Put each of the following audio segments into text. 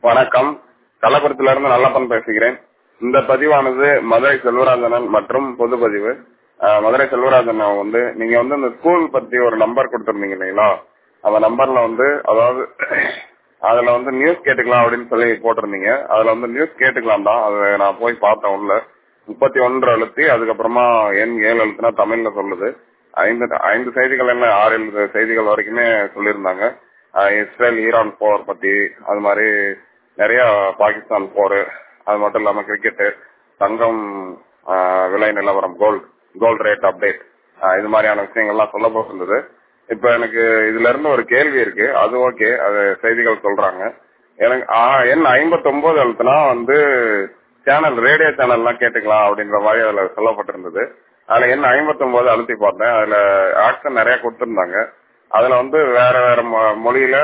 வணக்கம் கள்ளக்குறிச்சியில இருந்து நல்லப்பன் பேசுகிறேன் இந்த பதிவானது மதுரை செல்வராஜனன் மற்றும் பொது பதிவு அஹ், மதுரை செல்வராஜன் வந்து நீங்க வந்து இந்த ஸ்கூல் பத்தி ஒரு நம்பர் கொடுத்திருந்தீங்க இல்லைங்களா அந்த நம்பர்ல வந்து அதாவது அதுல வந்து நியூஸ் கேட்டுக்கலாம் அப்படின்னு சொல்லி போட்டிருந்தீங்க அதுல வந்து நியூஸ் கேட்டுக்கலாம் தான் அது நான் போய் பார்த்தேன் உள்ள முப்பத்தி ஒன்று அழுத்தி அதுக்கப்புறமா எண் ஏழு அழுத்தினா தமிழ்ல சொல்லுது ஐந்து ஐந்து செய்திகள் என்ன ஆறு ஏழு செய்திகள் வரைக்குமே சொல்லியிருந்தாங்க அஹ் இஸ்ரேல் ஈரான் போர் பத்தி அது மாதிரி நிறைய பாகிஸ்தான் போர் அது மட்டும் இல்லாம கிரிக்கெட் தங்கம் அஹ், விலை நிலவரம் கோல்டு கோல்டு ரேட் அப்டேட் இது மாதிரியான விஷயங்கள்லாம் சொல்ல போயிருந்தது இப்ப எனக்கு இதுல இருந்து ஒரு கேள்வி இருக்கு அது ஓகே அது செய்திகள் சொல்றாங்க எனக்கு ஆ- எண் ஐம்பத்தி ஒன்பது அழுத்தினா வந்து சேனல் ரேடியோ சேனல்லாம் கேட்டுக்கலாம் அப்படின்ற மாதிரி அதுல சொல்லப்பட்டிருந்தது அதுல எண் ஐம்பத்தி ஒன்பது அழுத்தி பார்த்தேன் அதுல ஆக்ஷன் நிறைய கொடுத்திருந்தாங்க அதுல வந்து வேற வேற மொ- மொழியில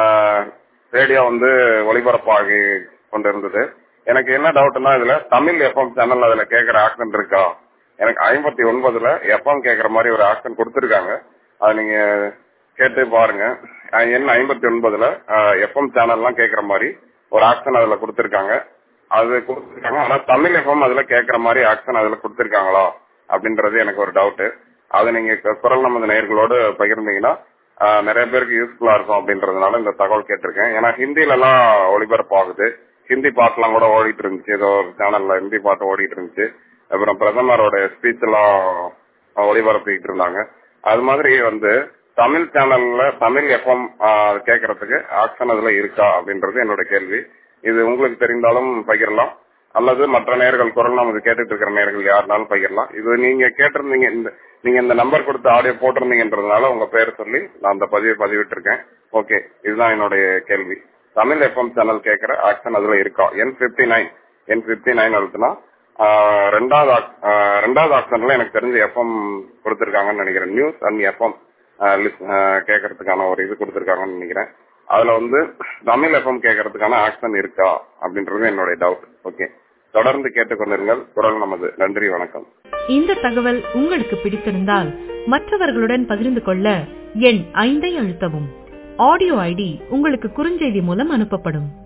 ரேடியோ வந்து ஒளிபரப்பாகி கொண்டிருந்தது எனக்கு என்ன டவுட்னா இதுல தமிழ் எஃப்எம் சேனல் அதுல கேட்கிற ஆக்ஷன் இருக்கா எனக்கு ஐம்பத்தி ஒன்பதுல எஃப்எம் கேட்கிற மாதிரி ஒரு ஆக்ஷன் கொடுத்திருக்காங்க அது நீங்க கேட்டு பாருங்க அஹ் எண் ஐம்பத்தி ஒன்பதுல எஃப்எம் சேனல்லாம் கேட்கிற மாதிரி ஒரு ஆக்ஷன் அதுல கொடுத்திருக்காங்க அது கொடுத்திருக்காங்க ஆனா தமிழ் எஃப்எம் அதுல கேட்கிற மாதிரி ஆக்ஷன் அதுல கொடுத்திருக்காங்களா அப்படின்றது எனக்கு ஒரு டவுட் அதை நீங்க கு- குரல் நமது நேயர்களோடு பகிர்ந்தீங்கன்னா ஆஹ், நிறைய பேருக்கு யூஸ்ஃபுல்லா இருக்கும் அப்படின்றதுனால இந்த தகவல் கேட்டிருக்கேன் ஏன்னா ஹிந்தில எல்லாம் ஒளிபரப்பு ஆகுது ஹிந்தி பாட்டுலாம் கூட ஓடிட்டு இருந்துச்சு ஏதோ ஒரு சேனல்ல ஹிந்தி பாட்டு ஓடிட்டு இருந்துச்சு அப்புறம் பிரதமரோட ஸ்பீச் எல்லாம் ஒளிபரப்பிட்டு இருந்தாங்க அது மாதிரி வந்து தமிழ் சேனல்ல தமிழ் எஃப்எம் கேட்கறதுக்கு ஆக்ஷன் அதுல இருக்கா அப்படின்றது என்னோட கேள்வி இது உங்களுக்கு தெரிந்தாலும் பகிரலாம் அல்லது மற்ற நேர்கள் குரல் நமது கேட்டுட்டு இருக்கிற நேர்கள் யாருனாலும் பகிரலாம் இது நீங்க கேட்டிருந்தீங்க இந்த நீங்க இந்த நம்பர் கொடுத்து ஆடியோ போட்டிருந்தீங்கன்றதுனால உங்க பேர் சொல்லி நான் அந்த பதிவை பதிவிட்டிருக்கேன் ஓகே இதுதான் என்னுடைய கேள்வி தமிழ் எஃப்எம் சேனல் கேட்கிற ஆக்ஷன் அதுல இருக்கா N fifty nine N fifty nine அழுத்துனா ஆஹ், ரெண்டாவது ஆக்- ஆஹ், ரெண்டாவது ஆப்ஷன்ல எனக்கு தெரிஞ்ச எஃப்எம் கொடுத்திருக்காங்கன்னு நினைக்கிறேன் நியூஸ் அண்ட் எஃப்எம் கேட்கறதுக்கான ஒரு இது கொடுத்திருக்காங்கன்னு நினைக்கிறேன் அதுல வந்து தமிழ் எஃப்எம் கேட்கறதுக்கான ஆக்ஷன் இருக்கா அப்படின்றது என்னுடைய டவுட் ஓகே தொடர்ந்து கேட்டுக்கொண்டிருங்கள் குரல் நமது நன்றி வணக்கம் இந்த தகவல் உங்களுக்கு பிடித்திருந்தால் மற்றவர்களுடன் பகிர்ந்து கொள்ள எண் ஐந்தை அழுத்தவும் ஆடியோ ஐடி உங்களுக்கு குறுஞ்செய்தி மூலம் அனுப்பப்படும்